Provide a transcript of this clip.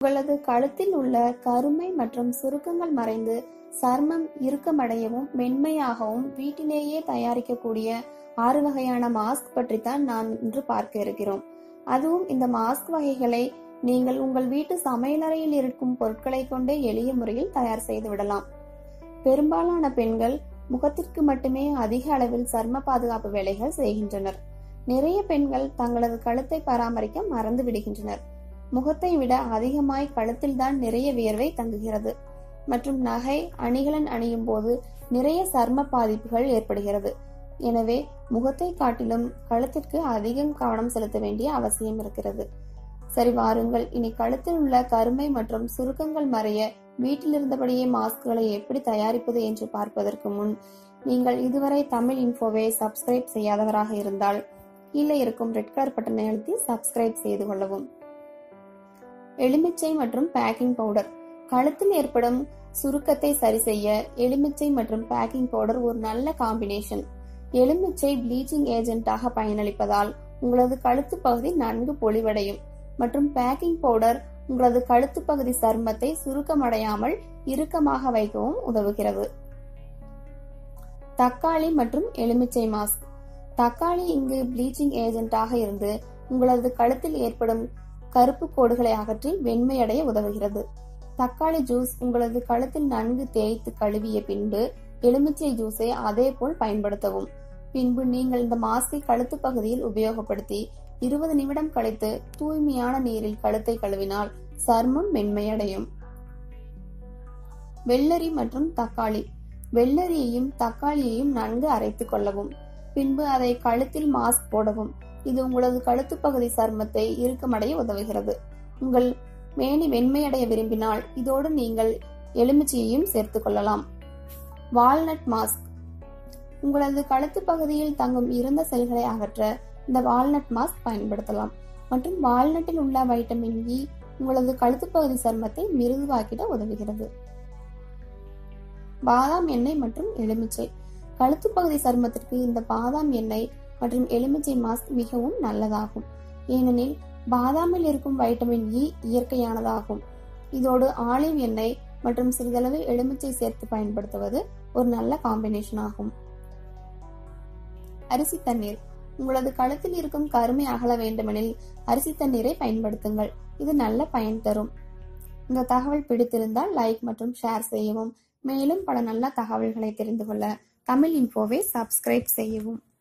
உங்களது கழுத்தில் உள்ள கருமை மற்றும் சுருக்கங்கள் மறைந்து சர்மம் இறுக்கமடையவும் மென்மையாகவும் வீட்டிலேயே தயாரிக்கக்கூடிய ஆறு வகையான மாஸ்க் பற்றி தான் நாம் இன்று பார்க்க இருக்கிறோம் அதுவும் இந்த மாஸ்க் வகைகளை நீங்கள் உங்கள் வீட்டு சமையலறையில் இருக்கும் பொருட்களை கொண்டே எளிய முறையில் தயார் செய்து விடலாம் பெரும்பாலான பெண்கள் முகத்திற்கு மட்டுமே அதிக அளவில் சர்ம பாதுகாப்பு வேலைகள் செய்கின்றனர் நிறைய பெண்கள் தங்களது கழுத்தை பராமரிக்க மறந்து விடுகின்றனர் முகத்தை விட அதிகமாய் கழுத்தில் தான் நிறைய வியர்வை தங்குகிறது மற்றும் நகை அணிகலன் அணியும் போது நிறைய சர்ம பாதிப்புகள் ஏற்படுகிறது எனவே முகத்தை காட்டிலும் கழுத்திற்கு அதிகம் கவனம் செலுத்த வேண்டிய அவசியம் இருக்கிறது சரி வாருங்கள் இனி கழுத்தில் உள்ள கருமை மற்றும் சுருக்கங்கள் மறைய வீட்டில் இருந்தபடியே மாஸ்க்களை எப்படி தயாரிப்பது என்று பார்ப்பதற்கு முன் நீங்கள் இதுவரை தமிழ் இன்ஃபோவை சப்ஸ்கிரைப் செய்யாதவராக இருந்தால் கீழே இருக்கும் ரெட் கலர் பட்டனை அழுத்தி சப்ஸ்கிரைப் செய்து கொள்ளவும் எலுமிச்சை மற்றும் பேக்கிங் பவுடர் கழுத்தில் ஏற்படும் சுருக்கத்தை சரி செய்ய எலுமிச்சை மற்றும் பேக்கிங் பவுடர் ஒரு நல்ல காம்பினேஷன் எலுமிச்சை ப்ளீச்சிங் ஏஜென்ட்டாக பயனளிப்பதால் உங்களது கழுத்து பகுதி நன்கு பொலிவடையும் மற்றும் பேக்கிங் பவுடர் உங்களது கழுத்து பகுதி சருமத்தை சுருக்கமடையாமல் இறுக்கமாக வைக்கவும் உதவுகிறது தக்காளி மற்றும் எலுமிச்சை மாஸ்க் தக்காளி இங்கு ப்ளீச்சிங் ஏஜென்ட்டாக இருந்து உங்களது கழுத்தில் ஏற்படும் கருப்பு கோடுகளை அகற்றி வெண்மையடைய உதவுகிறது தக்காளி ஜூஸ் உங்களது கழுத்தில் நன்கு தேய்த்து கழுவிய பின்பு எலுமிச்சை ஜூஸை அதே போல் பயன்படுத்தவும் பின்பு நீங்கள் இந்த மாஸ்கை கழுத்து பகுதியில் உபயோகப்படுத்தி இருபது நிமிடம் கழித்து தூய்மையான நீரில் கழுத்தை கழுவினால் சர்மம் மென்மையடையும் வெள்ளரி மற்றும் தக்காளி வெள்ளரியையும் தக்காளியையும் நன்கு அரைத்துக் கொள்ளவும் பின்பு அதை கழுத்தில் மாஸ்க் போடவும் இது உங்களது கழுத்து பகுதி சர்மத்தை இறுக்கமடைய உதவுகிறது உங்கள் மேனி வெண்மையடைய விரும்பினால் இதோடு நீங்கள் எலுமிச்சையையும் சேர்த்துக் கொள்ளலாம் வால்நட் மாஸ்க் உங்களது கழுத்து பகுதியில் தங்கும் இறந்த செல்களை அகற்ற இந்த வால்நட் மாஸ்க் பயன்படுத்தலாம் மற்றும் வால்நட்டில் உள்ள வைட்டமின் இ உங்களது கழுத்து பகுதி சர்மத்தை மிருதுவாக்கிட உதவுகிறது பாதாம் எண்ணெய் மற்றும் எலுமிச்சை கழுத்து பகுதி சருமத்திற்கு இந்த பாதாம் எண்ணெய் மற்றும் எலுமிச்சை மாஸ்க் மிகவும் நல்லதாகும் ஏனெனில் பாதாமில் இருக்கும் வைட்டமின் இ இயற்கையானதாகும் இதோடு ஆலிவ் எண்ணெய் மற்றும் சிறிதளவு எலுமிச்சை சேர்த்து பயன்படுத்துவது ஒரு நல்ல காம்பினேஷன் ஆகும் அரிசி தண்ணீர் உங்களது கழுத்தில் இருக்கும் கருமை அகல வேண்டுமெனில் அரிசி தண்ணீரை பயன்படுத்துங்கள் இது நல்ல பயன் தரும் இந்த தகவல் பிடித்திருந்தால் லைக் மற்றும் ஷேர் செய்யவும் மேலும் பல நல்ல தகவல்களை தெரிந்து கொள்ள தமிழ் இன்ஃபோவை சப்ஸ்கிரைப் செய்யவும்